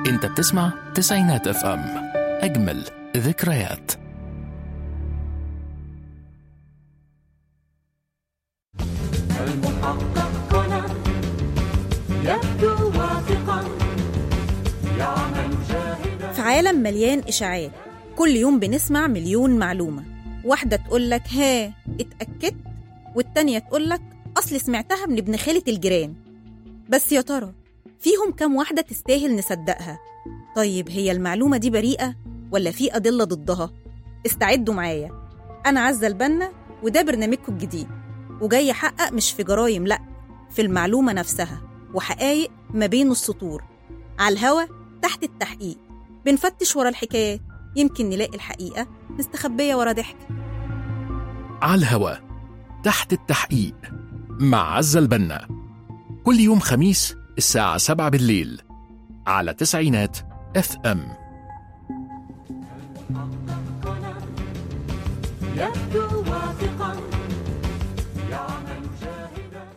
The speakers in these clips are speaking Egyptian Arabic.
انت بتسمع تسعينات اف ام اجمل ذكريات المحقق كونان يبدو واثقا يعمل جاهدا في عالم مليان إشاعات كل يوم بنسمع مليون معلومة واحدة تقولك ها اتأكدت والتانية تقولك أصل سمعتها من ابن خالة الجيران بس يا ترى فيهم كام واحدة تستاهل نصدقها طيب هي المعلومة دي بريئة ولا في أدلة ضدها استعدوا معايا أنا عزة البنا وده برنامجكم الجديد وجاي أحقق مش في جرايم لأ في المعلومة نفسها وحقايق ما بين السطور على الهوا تحت التحقيق بنفتش ورا الحكايات يمكن نلاقي الحقيقة مستخبية ورا ضحك على الهوا تحت التحقيق مع عزة البنا كل يوم خميس الساعة 7 بالليل على تسعينات اف ام كونان يبدو واثقا يعمل جاهدا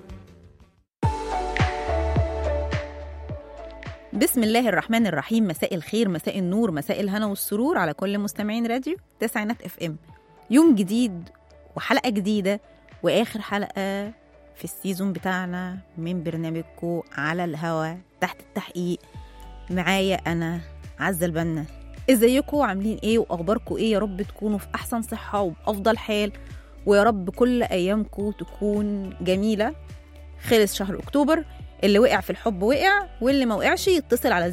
بسم الله الرحمن الرحيم مساء الخير مساء النور مساء الهنا والسرور على كل مستمعين راديو تسعينات اف ام يوم جديد وحلقة جديدة وآخر حلقة في السيزون بتاعنا من برنامجكم على الهوا تحت التحقيق معايا أنا عزة البنا ازيكم عاملين ايه واخباركم ايه يا رب تكونوا في احسن صحة وبافضل حال ويا رب كل ايامكم تكون جميلة خلص شهر اكتوبر اللي وقع في الحب وقع واللي ما وقعش يتصل على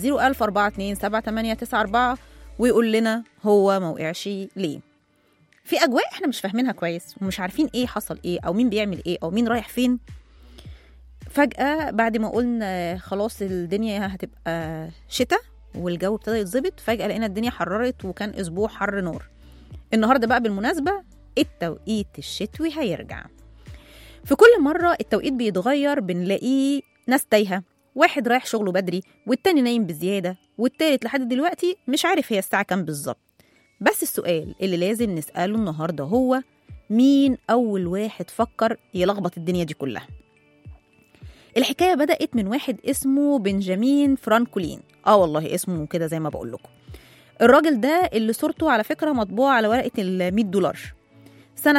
01042 ويقول لنا هو ما وقعش ليه في اجواء احنا مش فاهمينها كويس ومش عارفين ايه حصل ايه او مين بيعمل ايه او مين رايح فين فجأة بعد ما قلنا خلاص الدنيا هتبقى شتاء والجو ابتدى يتظبط فجأة لقينا الدنيا حررت وكان اسبوع حر نار النهارده بقى بالمناسبة التوقيت الشتوي هيرجع في كل مرة التوقيت بيتغير بنلاقيه ناس تايهة واحد رايح شغله بدري والتاني نايم بزيادة والتالت لحد دلوقتي مش عارف هي الساعة كام بالظبط بس السؤال اللي لازم نسأله النهاردة هو مين أول واحد فكر يلخبط الدنيا دي كلها الحكاية بدأت من واحد اسمه بنجامين فرانكولين اه والله اسمه كده زي ما بقول لكم الراجل ده اللي صورته على فكرة مطبوعة على ورقة ال 100 دولار سنة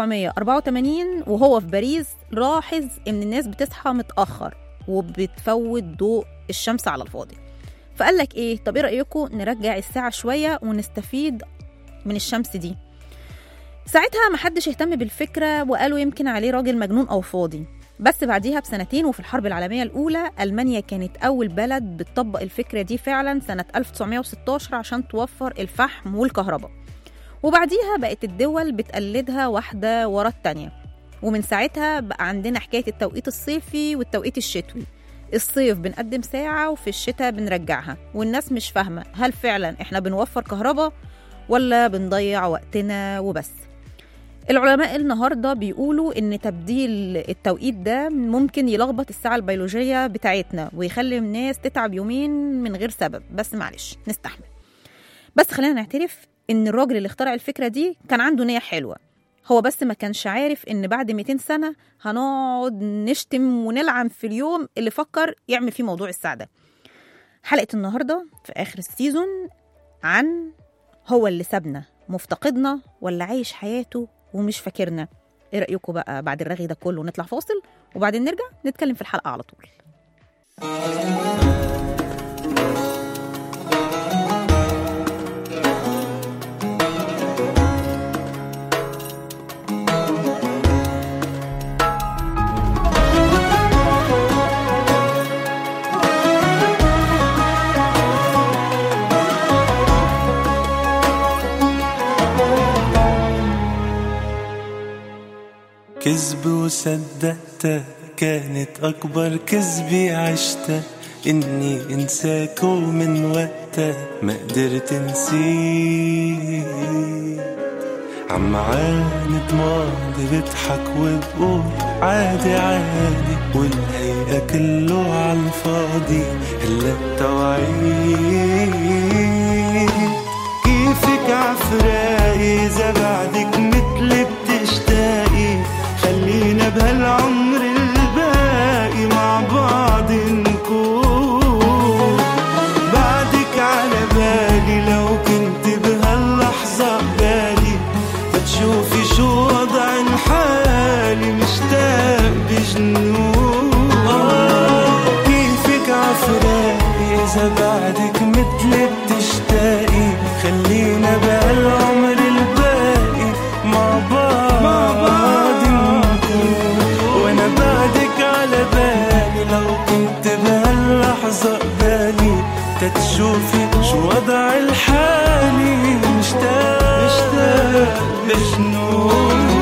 1784 وهو في باريس لاحظ إن الناس بتصحى متأخر وبتفوت ضوء الشمس على الفاضي فقال لك إيه طب إيه رأيكم نرجع الساعة شوية ونستفيد من الشمس دي ساعتها محدش اهتم بالفكرة وقالوا يمكن عليه راجل مجنون أو فاضي بس بعديها بسنتين وفي الحرب العالمية الأولى ألمانيا كانت أول بلد بتطبق الفكرة دي فعلا سنة 1916 عشان توفر الفحم والكهرباء وبعديها بقت الدول بتقلدها واحدة ورا التانية ومن ساعتها بقى عندنا حكاية التوقيت الصيفي والتوقيت الشتوي الصيف بنقدم ساعة وفي الشتاء بنرجعها والناس مش فاهمة هل فعلا احنا بنوفر كهرباء ولا بنضيع وقتنا وبس العلماء النهاردة بيقولوا إن تبديل التوقيت ده ممكن يلخبط الساعة البيولوجية بتاعتنا ويخلي الناس تتعب يومين من غير سبب بس معلش نستحمل بس خلينا نعترف إن الراجل اللي اخترع الفكرة دي كان عنده نية حلوة هو بس ما كانش عارف إن بعد 200 سنة هنقعد نشتم ونلعن في اليوم اللي فكر يعمل فيه موضوع الساعة ده حلقة النهاردة في آخر السيزون عن هو اللي سابنا مفتقدنا ولا عايش حياته ومش فاكرنا ايه رأيكم بقى بعد الرغي ده كله نطلع فاصل وبعدين نرجع نتكلم في الحلقة على طول كذب وصدقته كانت أكبر كذبي عشتها إني أنساك ومن وقتها ما قدرت نسيك عم عاند ماضي بضحك وبقول عادي عادي والهيئة كله عالفاضي هلا التوعيد كيفك عفراقي إذا بعدك مثلي بتشتاقي خلينا بهالعمر الباقي مع بعض نكون بعدك إذا بعدك مثل بتشتاقي خلينا بقى العمر الباقي مع بعض مع بعض نكون وأنا بعدك على بالي لو كنت بهاللحظة قبالي تتشوفي شو وضع الحالي مشتاق مشتاق مجنون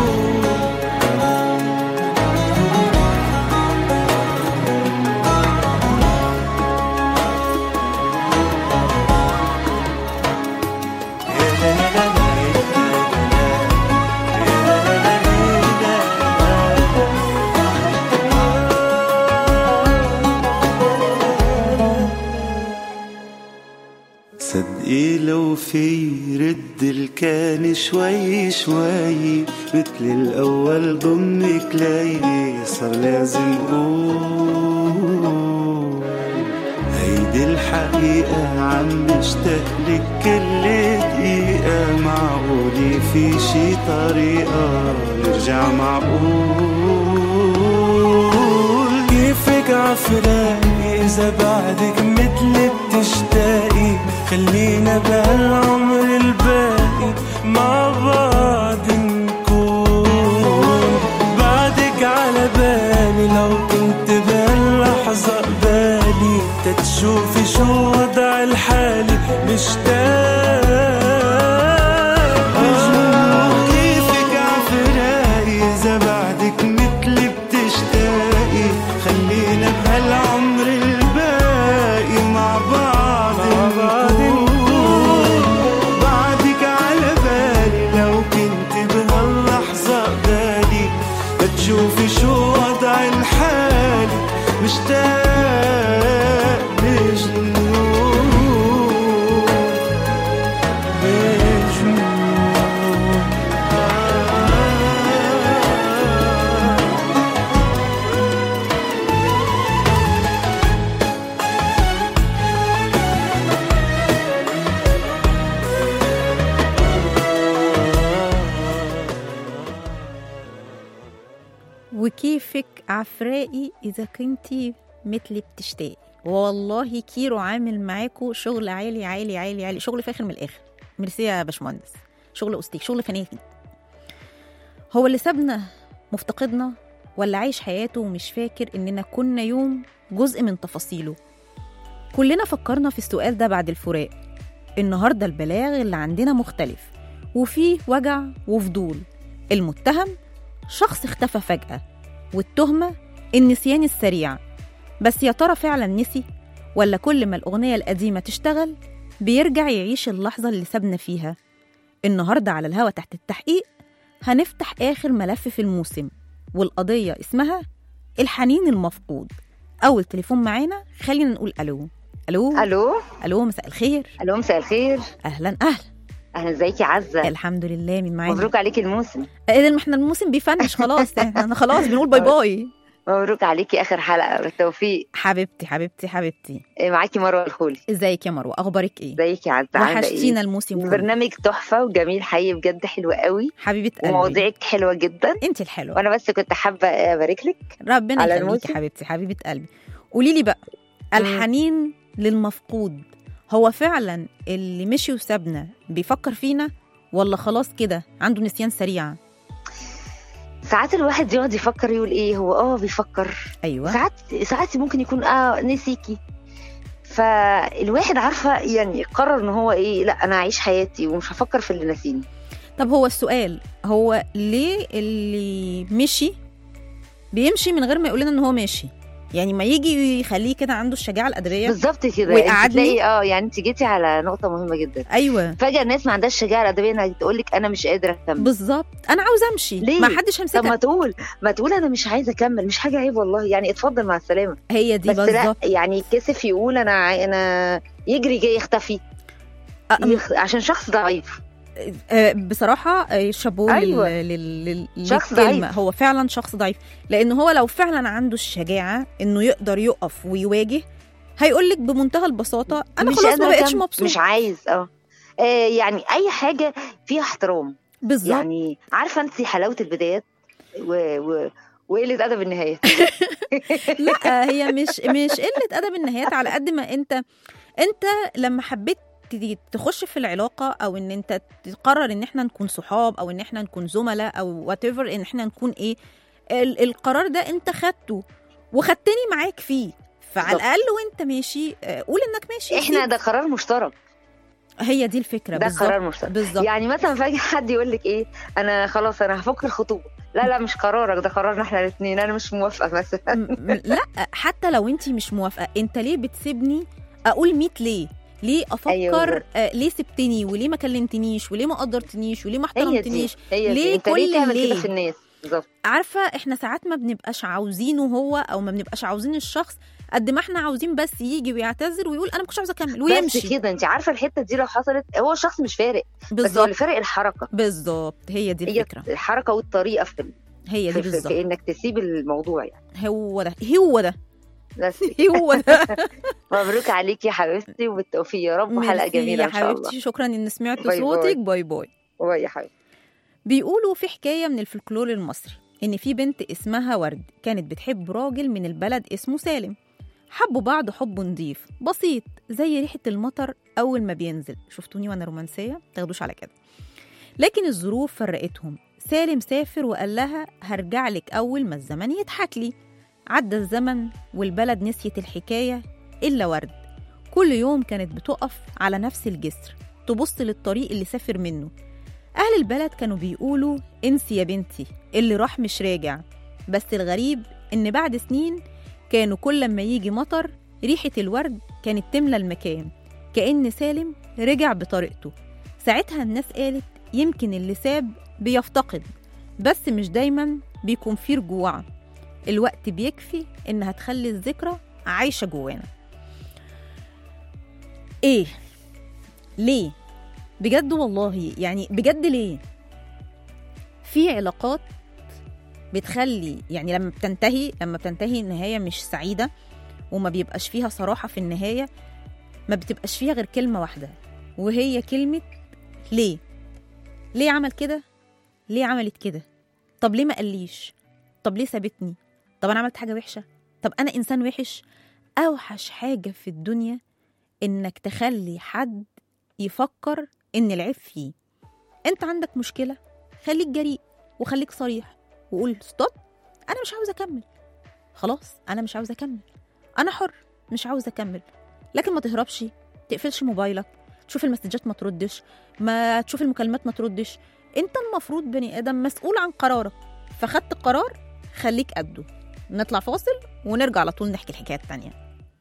صدقي لو في رد الكان شوي شوي مثل الأول ضمك لي صار لازم قول هيدي الحقيقة عم بشتاق لك كل دقيقة معقولة في شي طريقة نرجع معقول كيفك عفراقي إذا بعدك مثل بتشتاقي خلينا بهالعمر الباقي مع بعض نكون بعدك على بالي لو كنت بهاللحظة قبالي تتشوفي شو وضع الحالي مشتاق مجنون كيفك عفراقي إذا بعدك مثل بتشتاقي خلينا بهالعمر الباقي مع بعض نكون بعدك على بالي لو كنت بهاللحظة قبالي بتشوفي شو وضع الحالي مشتاق مجنون مجنون وكيفك عفرائي إذا كنتي مثلي بتشتاقي والله كيرو عامل معاكو شغل عالي عالي عالي عالي شغل فاخر من الآخر ميرسي يا باشمهندس شغل أستيك شغل فنانين هو اللي سابنا مفتقدنا ولا عايش حياته ومش فاكر إننا كنا يوم جزء من تفاصيله كلنا فكرنا في السؤال ده بعد الفراق النهاردة البلاغ اللي عندنا مختلف وفيه وجع وفضول المتهم شخص اختفى فجأة والتهمة النسيان السريع بس يا ترى فعلا نسي ولا كل ما الأغنية القديمة تشتغل بيرجع يعيش اللحظة اللي سابنا فيها النهاردة على الهوا تحت التحقيق هنفتح آخر ملف في الموسم والقضية اسمها الحنين المفقود أول تليفون معانا خلينا نقول ألو ألو الو ألو مساء الخير الو مساء الخير أهلا أهلا اهلا ازيك يا عزه الحمد لله مين معانا مبروك عليكي الموسم ايه ده ما احنا الموسم بيفنش خلاص احنا خلاص بنقول باي باي مبروك عليكي اخر حلقه بالتوفيق حبيبتي حبيبتي حبيبتي إيه، معاكي مروه الخولي ازيك يا مروه اخبارك ايه ازيك يا عزه عامله وحشتينا ايه الموسم كله البرنامج تحفه وجميل حقيقي بجد حلو قوي حبيبه قلبي ومواضيعك حلوه جدا انت الحلوه وانا بس كنت حابه ابارك لك ربنا على يخليكي الموسم. حبيبتي حبيبه قلبي قولي لي بقى الحنين للمفقود هو فعلا اللي مشي وسابنا بيفكر فينا ولا خلاص كده عنده نسيان سريع ساعات الواحد يقعد يفكر يقول ايه هو اه بيفكر ايوه ساعات ساعات ممكن يكون اه نسيكي فالواحد عارفه يعني قرر ان هو ايه لا انا هعيش حياتي ومش هفكر في اللي ناسيني طب هو السؤال هو ليه اللي مشي بيمشي من غير ما يقول لنا ان هو ماشي يعني ما يجي يخليه كده عنده الشجاعه الادبيه بالظبط كده ويقعدني؟ انت تلاقي اه يعني انت جيتي على نقطه مهمه جدا ايوه فجاه الناس ما عندهاش الشجاعه الادبيه انها تقول لك انا مش قادره اكمل بالظبط انا عاوزه امشي ليه؟ ما حدش طب ما همسكها تقول ما تقول انا مش عايزه اكمل مش حاجه عيب والله يعني اتفضل مع السلامه هي دي بس لا بالظبط يعني يتكسف يقول انا عاي- انا يجري جاي يختفي أم- يخ... عشان شخص ضعيف آه، بصراحه آه، شابوه أيوة. لل... لل... لل... شخص للكلمة. ضعيف. هو فعلا شخص ضعيف لان هو لو فعلا عنده الشجاعه انه يقدر يقف ويواجه هيقول لك بمنتهى البساطه انا مش خلاص قادرة ما بقتش أكمل، مبسوط مش عايز اه آه، يعني اي حاجه فيها احترام بالظبط يعني عارفه انت حلاوه البدايات و... و... وقله ادب النهايه لا هي مش مش قله ادب النهايات على قد ما انت انت لما حبيت ت- تخش في العلاقه او ان انت تقرر ان احنا نكون صحاب او ان احنا نكون زملاء او وات ان احنا نكون ايه ال- القرار ده انت خدته وخدتني معاك فيه فعلى بالظبط. الاقل وانت ماشي آه، قول انك ماشي احنا فيه. ده قرار مشترك هي دي الفكره ده بالظبط قرار مشترك بالظبط يعني مثلا فجاه حد يقول لك ايه انا خلاص انا هفك الخطوبه لا لا مش قرارك ده قرارنا احنا الاثنين انا مش موافقه مثلا م- م- لا حتى لو انت مش موافقه انت ليه بتسيبني اقول 100 ليه ليه افكر أيوة أيوة بالظبط. آه ليه سبتني وليه ما كلمتنيش وليه ما قدرتنيش وليه ما هي دي احترمتنيش هي ليه دي انت كل ليه تعمل ليه؟ كده في الناس بالظبط عارفه احنا ساعات ما بنبقاش عاوزينه هو او ما بنبقاش عاوزين الشخص قد ما احنا عاوزين بس يجي ويعتذر ويقول انا ما كنتش عاوزه اكمل بس ويمشي كده انت عارفه الحته دي لو حصلت هو الشخص مش فارق بس هو بالظبط اللي فارق الحركه بالظبط هي دي هي الفكره الحركه والطريقه في, ال- هي في, دي في, بالظبط في انك تسيب الموضوع يعني هو ده هو ده بس هو ده مبروك عليكي يا حبيبتي وبالتوفيق يا رب وحلقه ميرسي جميله يا ان شاء الله حبيبتي شكرا ان سمعتوا باي باي. صوتك باي باي باي يا حبيبتي بيقولوا في حكاية من الفلكلور المصري إن في بنت اسمها ورد كانت بتحب راجل من البلد اسمه سالم حبوا بعض حب نضيف بسيط زي ريحة المطر أول ما بينزل شفتوني وأنا رومانسية تاخدوش على كده لكن الظروف فرقتهم سالم سافر وقال لها هرجع لك أول ما الزمن يضحك لي عدى الزمن والبلد نسيت الحكاية إلا ورد كل يوم كانت بتقف على نفس الجسر تبص للطريق اللي سافر منه أهل البلد كانوا بيقولوا انسي يا بنتي اللي راح مش راجع بس الغريب إن بعد سنين كانوا كل لما يجي مطر ريحة الورد كانت تملى المكان كأن سالم رجع بطريقته ساعتها الناس قالت يمكن اللي ساب بيفتقد بس مش دايما بيكون فيه رجوع الوقت بيكفي إنها تخلي الذكرى عايشة جوانا إيه؟ ليه؟ بجد والله يعني بجد ليه في علاقات بتخلي يعني لما بتنتهي لما بتنتهي النهاية مش سعيدة وما بيبقاش فيها صراحة في النهاية ما بتبقاش فيها غير كلمة واحدة وهي كلمة ليه ليه عمل كده ليه عملت كده طب ليه ما قاليش طب ليه سابتني طب انا عملت حاجة وحشة طب انا انسان وحش اوحش حاجة في الدنيا انك تخلي حد يفكر ان العيب فيه انت عندك مشكله خليك جريء وخليك صريح وقول ستوب انا مش عاوز اكمل خلاص انا مش عاوز اكمل انا حر مش عاوز اكمل لكن ما تهربش تقفلش موبايلك تشوف المسجات ما تردش ما تشوف المكالمات ما تردش انت المفروض بني ادم مسؤول عن قرارك فخدت قرار خليك قده نطلع فاصل ونرجع على طول نحكي الحكايه التانيه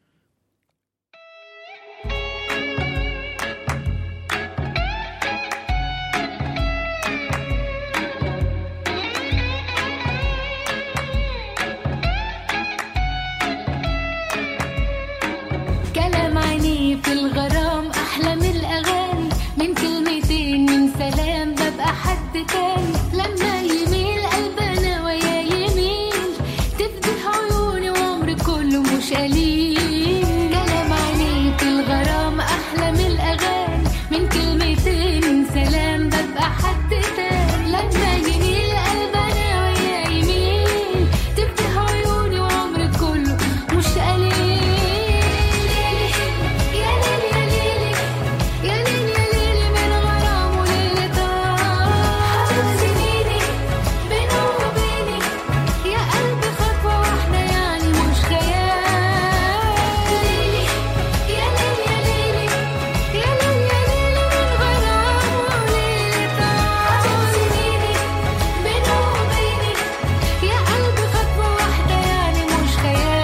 كلام عينيه في الغرام احلى من الاغاني من كلمتين من سلام ببقى حد تاني لما يميل قلبنا ويا يميل تفتح عيوني وعمري كله مش قليل كلام عينيه في الغرام احلى من الاغاني من كلمتين من سلام ببقى حد تاني لما يميل قلبنا ويا يميل تفتح عيوني وعمري كله مش قليل يا ليل يا ليلي يا ليل يا ليلي من غرام وليلة طار سنيني بينه وبيني يا قلبي خطوة واحدة يعني مش خيال ليلي يا ليل يا ليلي يا ليل يا ليلي من غرام وليلة طار سنيني بينه وبيني يا قلبي خطوة واحدة يعني مش خيال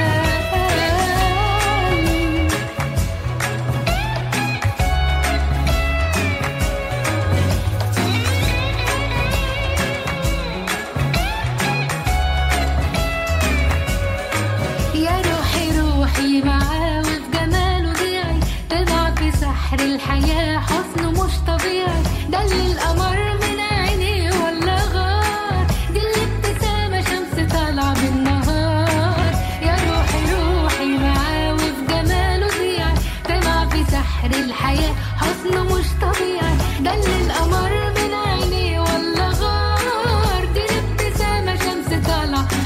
يا روحي روحي معاه وفي جماله ضيعي تضع في سحر الحياة حسنه مش طبيعي ده اللي القمر من عينيه ولا غار دي الابتسامة شمس طالعة بالنهار يا روحي روحي معاه وفي جماله ضيعي تضع في سحر الحياة حسنه مش طبيعي ده اللي القمر من عينيه ولا غار دي الابتسامة شمس طالعة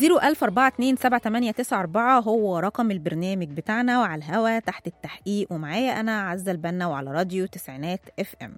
010427894 هو رقم البرنامج بتاعنا وعلى الهوا تحت التحقيق ومعايا أنا عزة البنا وعلى راديو تسعينات اف ام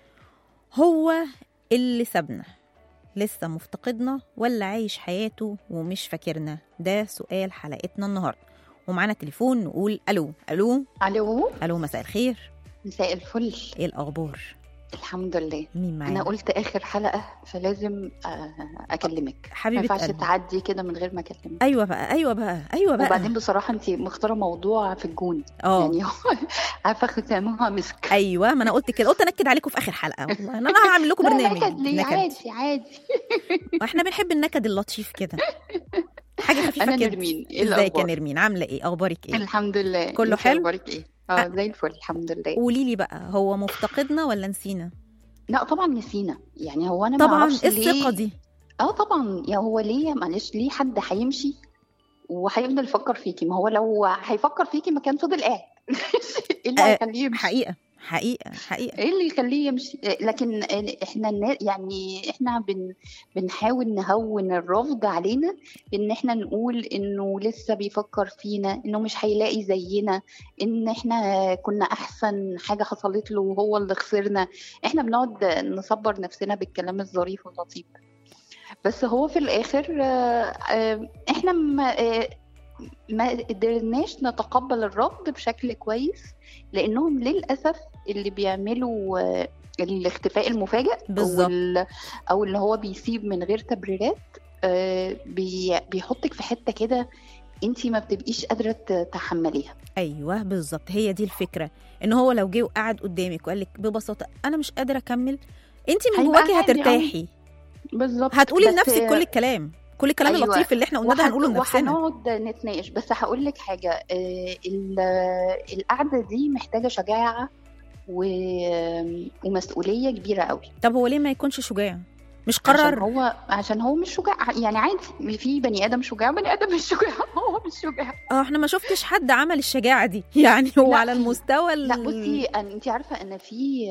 هو اللي سابنا لسه مفتقدنا ولا عايش حياته ومش فاكرنا ده سؤال حلقتنا النهاردة ومعانا تليفون نقول ألو ألو الو ألو مساء الخير مساء الفل إيه الأخبار الحمد لله مين معانا انا قلت اخر حلقه فلازم آه، اكلمك ما حبيبة ينفعش قلبي تعدي كده من غير ما اكلمك أيوة بقى أيوة بقى أيوة بقى وبعدين بصراحه انت مختاره موضوع في الجون اه يعني عارفه ختامها مسك ايوه ما انا قلت كده قلت انكد عليكم في اخر حلقه والله انا هعمل لكم لا برنامج نكد ليه نكد. عادي عادي واحنا بنحب النكد اللطيف كده حاجه خفيفه انا كده نرمين ايه ازيك يا الاخبار نرمين عامله ايه اخبارك ايه الحمد لله كله انت حلو؟ اخبارك ايه أه. اه زي الفل الحمد لله قولي لي بقى هو مفتقدنا ولا نسينا لا طبعا نسينا يعني هو انا ما طبعا اعرفش ايه ليه الثقه دي اه طبعا يا هو ليه معلش ليه حد هيمشي وهيفضل يفكر فيكي ما هو لو هيفكر فيكي ما كان فضل قاعد ايه اللي آه، هيخليه يمشي حقيقه حقيقه حقيقه ايه اللي يخليه يمشي لكن احنا النا- يعني احنا بن بنحاول نهون الرفض علينا ان احنا نقول انه لسه بيفكر فينا انه مش هيلاقي زينا ان احنا كنا احسن حاجة حصلت له وهو اللي خسرنا احنا بنقعد نصبر نفسنا بالكلام الظريف واللطيف بس هو في الاخر آه، آه، احنا ما آه، ما قدرناش نتقبل الرفض بشكل كويس لانهم للاسف اللي بيعملوا آه، الاختفاء المفاجئ بالظبط. او ال- او اللي هو بيسيب من غير تبريرات آه، بي- بيحطك في حته كده انت ما بتبقيش قادره ت- تحمليها ايوه بالظبط هي دي الفكره ان هو لو جه وقعد قدامك وقال لك ببساطه انا مش قادره اكمل انت من هيبقى جواكي عادي، هترتاحي بالظبط هتقولي بس- لنفسك كل الكلام كل الكلام أيوة. اللطيف اللي احنا قلنا ده وهن- هنقوله لنفسنا وهنقعد نتناقش بس هقول لك حاجه آه، ال- القعده دي محتاجه شجاعه و- ومسؤوليه كبيره قوي طب هو ليه ما يكونش شجاع مش عشان قرر هو عشان هو مش شجاع يعني عادي في بني ادم شجاع بني ادم مش شجاع هو مش شجاع اه احنا ما شفتش حد عمل الشجاعه دي يعني هو لا، على المستوى ال- لا بصي أن- انت عارفه ان في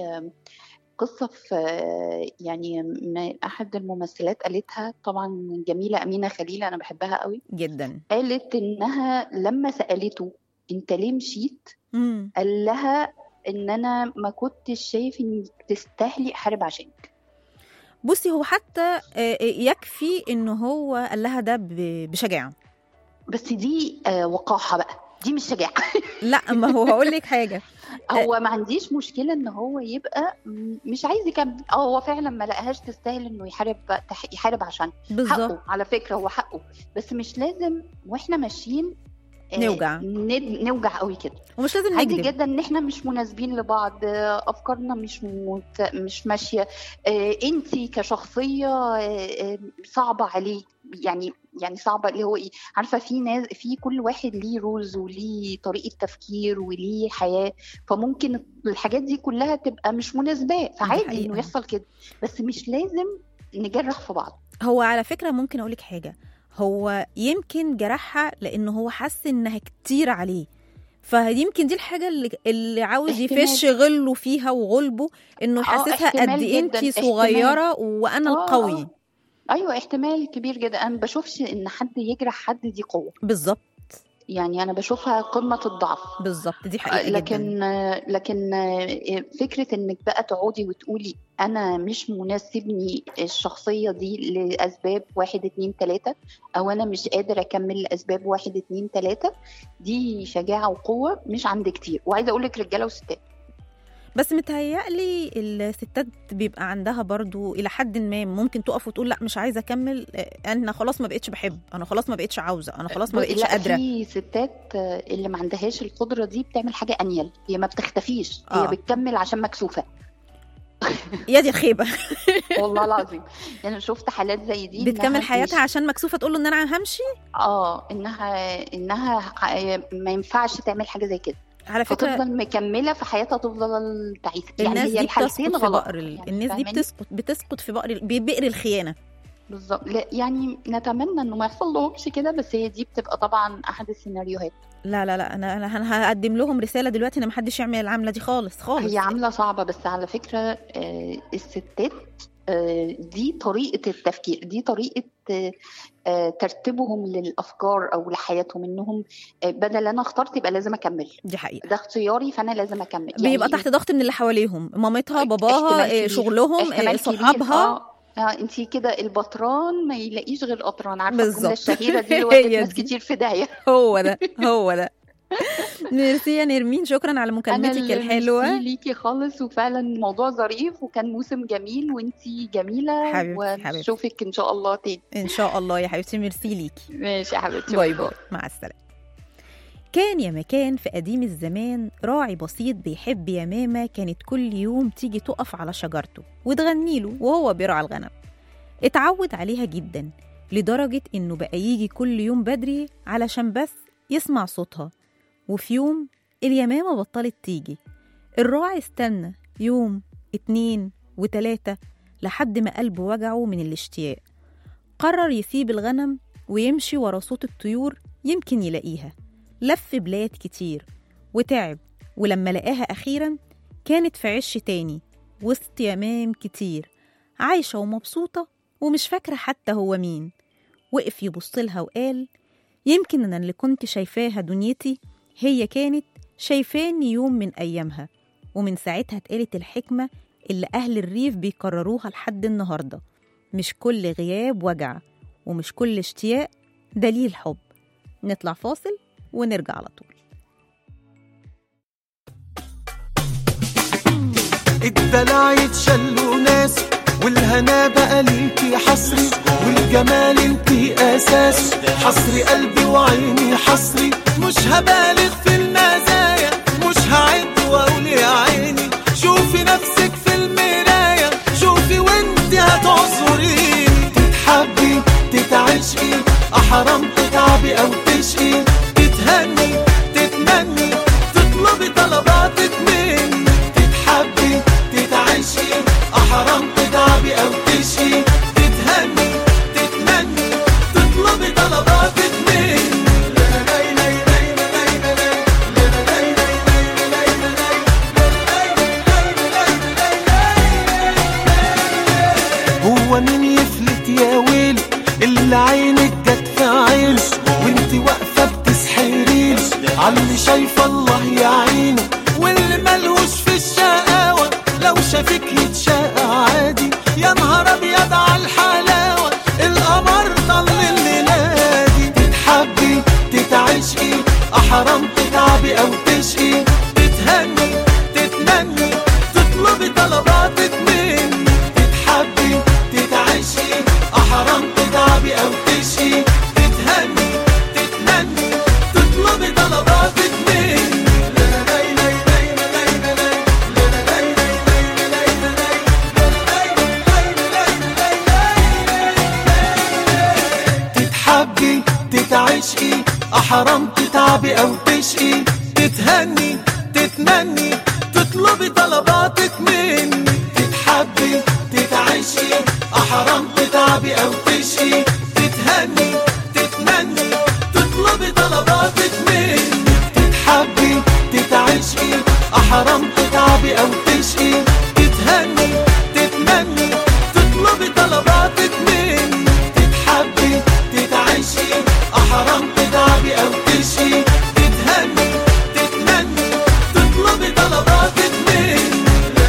قصه في يعني م- احد الممثلات قالتها طبعا جميله امينه خليل انا بحبها قوي جدا قالت انها لما سالته انت ليه مشيت مم. قال لها ان انا ما كنتش شايف انك تستاهلي احارب عشانك بصي هو حتى آه، يكفي ان هو قال لها ده ب- بشجاعه بس دي آه، وقاحه بقى دي مش شجاعه لا ما هو هقول لك حاجه هو ما عنديش مشكله ان هو يبقى م- مش عايز يكمل اه هو فعلا ما لقاهاش تستاهل انه يحارب تح- يحارب عشان بالظبط حقه على فكره هو حقه بس مش لازم واحنا ماشيين آه، نوجع. ند- نوجع قوي كده ومش لازم عادي نكذب جدا ان احنا مش مناسبين لبعض آه، افكارنا مش مت... مش ماشيه انت كشخصيه آه، آه، صعبه عليه يعني يعني صعبه اللي هو ايه عارفه في ناس في كل واحد ليه رولز وليه طريقه تفكير وليه حياه فممكن الحاجات دي كلها تبقى مش مناسباه فعادي حقيقة. انه يحصل كده بس مش لازم نجرح في بعض هو على فكره ممكن اقول لك حاجه هو يمكن جرحها لان هو حس انها كتير عليه فيمكن دي الحاجه اللي, اللي عاوز احتمال. يفش غله فيها وغلبه انه آه، يحسسها قد احتمال ايه جداً، انتي احتمال. صغيره وانا آه، القوي آه. ايوه احتمال كبير جدا انا ما بشوفش ان حد يجرح حد دي قوه بالظبط يعني انا بشوفها قمه الضعف بالظبط دي حقيقه لكن جدا لكن فكره انك بقى تقعدي وتقولي انا مش مناسبني الشخصيه دي لاسباب واحد اتنين تلاته او انا مش قادر اكمل لاسباب واحد اتنين تلاته دي شجاعه وقوه مش عند كتير وعايزه اقول لك رجاله وستات بس متهيألي الستات بيبقى عندها برضو إلى حد ما ممكن تقف وتقول لا مش عايزة أكمل آه، أنا خلاص ما بقتش بحب أنا خلاص ما بقتش عاوزة أنا خلاص ما بقتش لا، قادرة في ستات اللي ما عندهاش القدره دي بتعمل حاجه انيل هي ما بتختفيش آه. هي بتكمل عشان مكسوفه يا دي الخيبة والله العظيم يعني شفت حالات زي دي إنها بتكمل مش- حياتها عشان مكسوفة تقول له إن أنا همشي اه انها انها ح- ما ينفعش تعمل حاجه زي كده على فكرة فتفضل مكمله في حياتها تفضل تعيس يعني الناس هي دي الحالتين بتسقط في غلط بقر ال- يعني الناس دي فاهماني؟ بتسقط بتسقط في بقر ببئر الخيانة بالظبط لا، يعني نتمنى انه ما يحصل لهمش كده بس هي دي بتبقى طبعا احد السيناريوهات لا لا لا أنا أنا أنا هقدم لهم رسالة دلوقتي إن محدش يعمل العملة دي خالص خالص هي عامله صعبه بس على فكره آه، الستات آه، دي طريقة التفكير دي طريقة آه، آه، ترتيبهم للأفكار أو لحياتهم إنهم آه، بدل أنا اخترت يبقى لازم أكمل دي حقيقه ده اختياري فأنا لازم أكمل بيبقى تحت ضغط من اللي حواليهم مامتها احتمال باباها كبير. آه، شغلهم احتمال آه، كبير. صحابها اه اه انت كده البطران ما يلاقيش غير قطران عارفه بالظبط. الجمله الشهيره دي اللي هي ودت ناس دي. كتير في داهيه هو ده هو ده ميرسي يا نرمين شكرا على انا مكالمتك اللي الحلوه ميرسي ليكي خالص وفعلا موضوع ظريف وكان موسم جميل وانتي جميله حبيبتي، حبيبتي. ونشوفك ان شاء الله تاني ان شاء الله يا حبيبتي ميرسي ليكي ماشي يا حبيبتي باي باي مع السلامة كان يا مكان في قديم الزمان راعي بسيط بيحب يمامة كانت كل يوم تيجي تقف على شجرته وتغني له وهو بيرعى الغنم اتعود عليها جدا لدرجة إنه بقى يجي كل يوم بدري علشان بس يسمع صوتها وفي يوم اليمامة بطلت تيجي الراعي استنى يوم اتنين وتلاتة لحد ما قلبه وجعه من الاشتياق قرر يسيب الغنم ويمشي ورا صوت الطيور يمكن يلاقيها لف بلاد كتير وتعب ولما لقاها أخيرا كانت في عش تاني وسط يمام كتير عايشة ومبسوطة ومش فاكرة حتى هو مين وقف يبصلها وقال يمكن أنا اللي كنت شايفاها دنيتي هي كانت شايفاني يوم من أيامها ومن ساعتها اتقالت الحكمة اللي أهل الريف بيكرروها لحد النهاردة مش كل غياب وجع ومش كل اشتياق دليل حب نطلع فاصل ونرجع على طول الدلع يتشلوا ناس والهنا بقى ليكي حصري والجمال انتي اساس حصري قلبي وعيني حصري مش هبالغ في المزايا مش هعد واقول يا عيني شوفي نفسك في المراية شوفي وانتي هتعذريني تتحبي تتعشقي احرام تتعبي او تشقي تتهني تتمني تطلبي طلباتك مني تتحبي تتعشقي احرام تتعبي او تشقي تتهني تتمني تطلبي طلباتك مني هو مين يفلت يا ويل اللي عينك جت في عينه وانت واقفه بتسحرين عاللي شايفه الله يعينه واللي ملهوش في الشقاوه لو شافك يتشاقى عادي يا نهار ابيض على الحلاوه القمر ضل الليله دي تتحبي تتعشقي احرام تتعبي او تشقي تتهني تتمني تطلبي طلباتك مني تتحبي تتعشقي احرام تتعبي او تشقي تتهني تتمني تطلبي طلباتك مني تتحبي تتعشقي احرام تتعبي او تشقي تتهني تتمني تطلبي طلباتك مني تتحبي تتعشقي احرام تتعبي او تشقي تتهني تتمني تطلبي طلباتك مني تتحبي تتعشقي احرام تتعبي او تشقي تتهني تتمني تطلبي طلباتك مني تتحبي تتعشقي احرام تتعبي او تشقي تتهني تتمني تطلبي طلباتك مني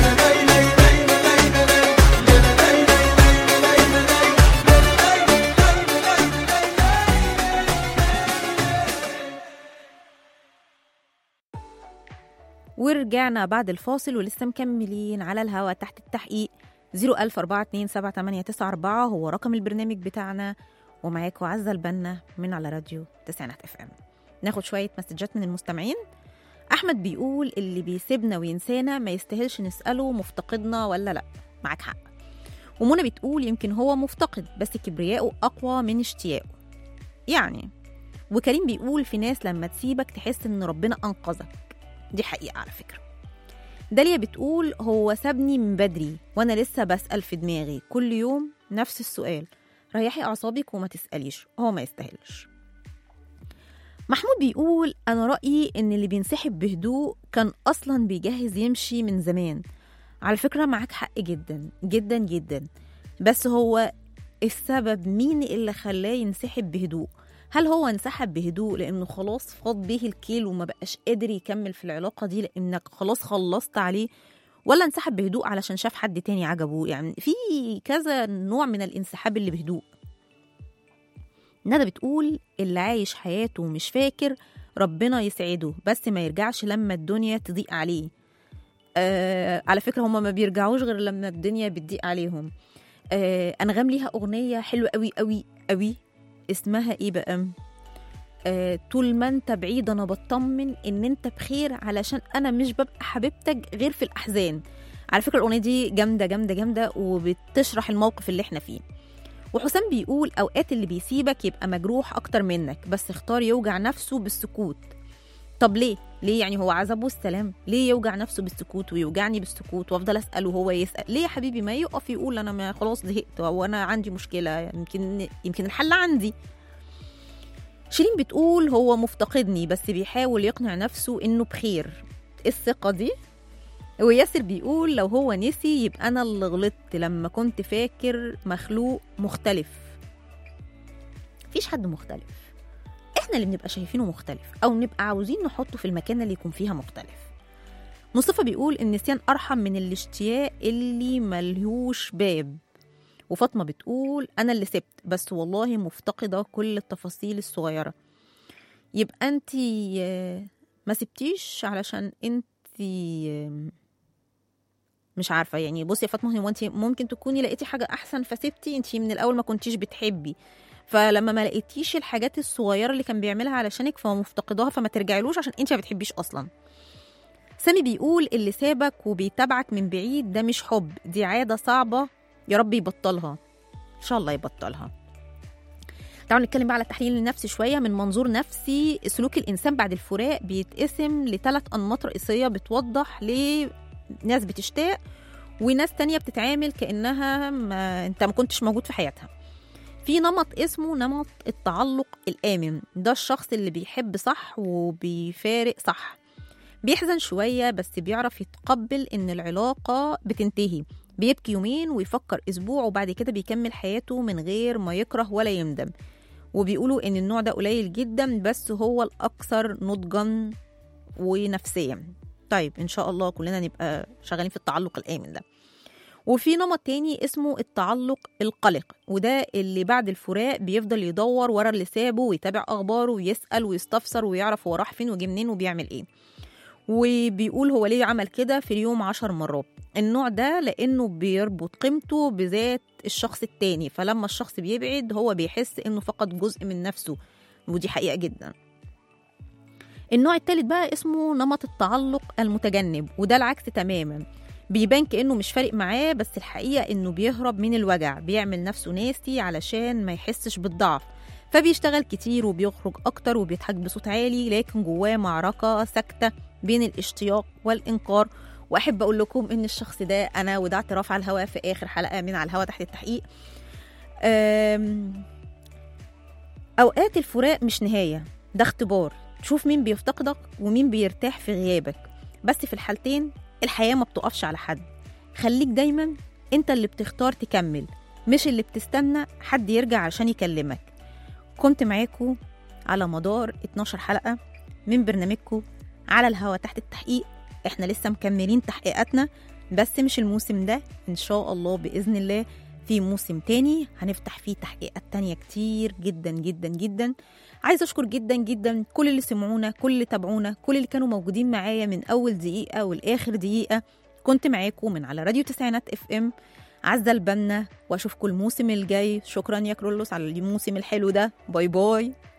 ورجعنا بعد الفاصل ولسه مكملين على الهوا تحت التحقيق 004278994 هو رقم البرنامج بتاعنا ومعاكم عزة البنا من على راديو تسعينات اف ام ناخد شوية مسجات من المستمعين أحمد بيقول اللي بيسيبنا وينسانا ما يستاهلش نسأله مفتقدنا ولا لأ معاك حق ومنى بتقول يمكن هو مفتقد بس كبرياءه أقوى من اشتياقه يعني وكريم بيقول في ناس لما تسيبك تحس إن ربنا أنقذك دي حقيقة على فكرة داليا بتقول هو سابني من بدري وأنا لسه بسأل في دماغي كل يوم نفس السؤال ريحي أعصابك وما تسأليش هو ما يستاهلش محمود بيقول أنا رأيي إن اللي بينسحب بهدوء كان أصلا بيجهز يمشي من زمان على فكرة معاك حق جدا جدا جدا بس هو السبب مين اللي خلاه ينسحب بهدوء هل هو انسحب بهدوء لانه خلاص فاض به الكيل وما بقاش قادر يكمل في العلاقه دي لانك خلاص خلصت عليه ولا انسحب بهدوء علشان شاف حد تاني عجبه يعني في كذا نوع من الانسحاب اللي بهدوء ندى بتقول اللي عايش حياته مش فاكر ربنا يسعده بس ما يرجعش لما الدنيا تضيق عليه آه على فكرة هما ما بيرجعوش غير لما الدنيا بتضيق عليهم آه أنغام ليها أغنية حلوة قوي قوي قوي اسمها إيه بقى آه طول ما انت بعيد انا بطمن ان انت بخير علشان انا مش ببقى حبيبتك غير في الاحزان على فكره الاغنيه دي جامده جامده جامده وبتشرح الموقف اللي احنا فيه وحسام بيقول اوقات اللي بيسيبك يبقى مجروح اكتر منك بس اختار يوجع نفسه بالسكوت طب ليه ليه يعني هو عذبه السلام ليه يوجع نفسه بالسكوت ويوجعني بالسكوت وافضل اساله وهو يسال ليه يا حبيبي ما يقف يقول انا ما خلاص زهقت او انا عندي مشكله يمكن يمكن الحل عندي شيرين بتقول هو مفتقدني بس بيحاول يقنع نفسه انه بخير الثقه دي وياسر بيقول لو هو نسي يبقى انا اللي غلطت لما كنت فاكر مخلوق مختلف مفيش حد مختلف احنا اللي بنبقى شايفينه مختلف او نبقى عاوزين نحطه في المكان اللي يكون فيها مختلف مصطفى بيقول النسيان ارحم من الاشتياق اللي ملهوش باب وفاطمه بتقول انا اللي سبت بس والله مفتقده كل التفاصيل الصغيره يبقى انت ما سبتيش علشان انت مش عارفه يعني بصي يا فاطمه هو انت ممكن تكوني لقيتي حاجه احسن فسبتي انت من الاول ما كنتيش بتحبي فلما ما لقيتيش الحاجات الصغيره اللي كان بيعملها علشانك فهو مفتقداها فما ترجعيلوش عشان انت ما بتحبيش اصلا سامي بيقول اللي سابك وبيتابعك من بعيد ده مش حب دي عاده صعبه يا رب يبطلها ان شاء الله يبطلها تعالوا نتكلم بقى على التحليل النفسي شويه من منظور نفسي سلوك الانسان بعد الفراق بيتقسم لثلاث انماط رئيسيه بتوضح ليه ناس بتشتاق وناس تانية بتتعامل كانها ما انت ما كنتش موجود في حياتها في نمط اسمه نمط التعلق الآمن ده الشخص اللي بيحب صح وبيفارق صح بيحزن شوية بس بيعرف يتقبل إن العلاقة بتنتهي بيبكي يومين ويفكر أسبوع وبعد كده بيكمل حياته من غير ما يكره ولا يندم وبيقولوا إن النوع ده قليل جدا بس هو الأكثر نضجا ونفسيا طيب إن شاء الله كلنا نبقى شغالين في التعلق الآمن ده وفي نمط تاني اسمه التعلق القلق وده اللي بعد الفراق بيفضل يدور ورا اللي سابه ويتابع اخباره ويسال ويستفسر ويعرف هو راح فين وجه منين وبيعمل ايه وبيقول هو ليه عمل كده في اليوم عشر مرات النوع ده لانه بيربط قيمته بذات الشخص التاني فلما الشخص بيبعد هو بيحس انه فقد جزء من نفسه ودي حقيقه جدا النوع التالت بقى اسمه نمط التعلق المتجنب وده العكس تماما بيبان كأنه مش فارق معاه بس الحقيقة إنه بيهرب من الوجع بيعمل نفسه ناسي علشان ما يحسش بالضعف فبيشتغل كتير وبيخرج أكتر وبيضحك بصوت عالي لكن جواه معركة ساكتة بين الاشتياق والإنكار وأحب أقول لكم إن الشخص ده أنا وده اعتراف على الهواء في آخر حلقة من على الهواء تحت التحقيق أم... أوقات الفراق مش نهاية ده اختبار تشوف مين بيفتقدك ومين بيرتاح في غيابك بس في الحالتين الحياة ما بتقفش على حد خليك دايما انت اللي بتختار تكمل مش اللي بتستنى حد يرجع عشان يكلمك كنت معاكم على مدار 12 حلقة من برنامجكم على الهوا تحت التحقيق احنا لسه مكملين تحقيقاتنا بس مش الموسم ده ان شاء الله بإذن الله في موسم تاني هنفتح فيه تحقيقات تانية كتير جدا جدا جدا عايزة أشكر جدا جدا كل اللي سمعونا كل اللي تابعونا كل اللي كانوا موجودين معايا من أول دقيقة والآخر دقيقة كنت معاكم من على راديو تسعينات اف ام عزة البنا واشوفكم الموسم الجاي شكرا يا كرولوس على الموسم الحلو ده باي باي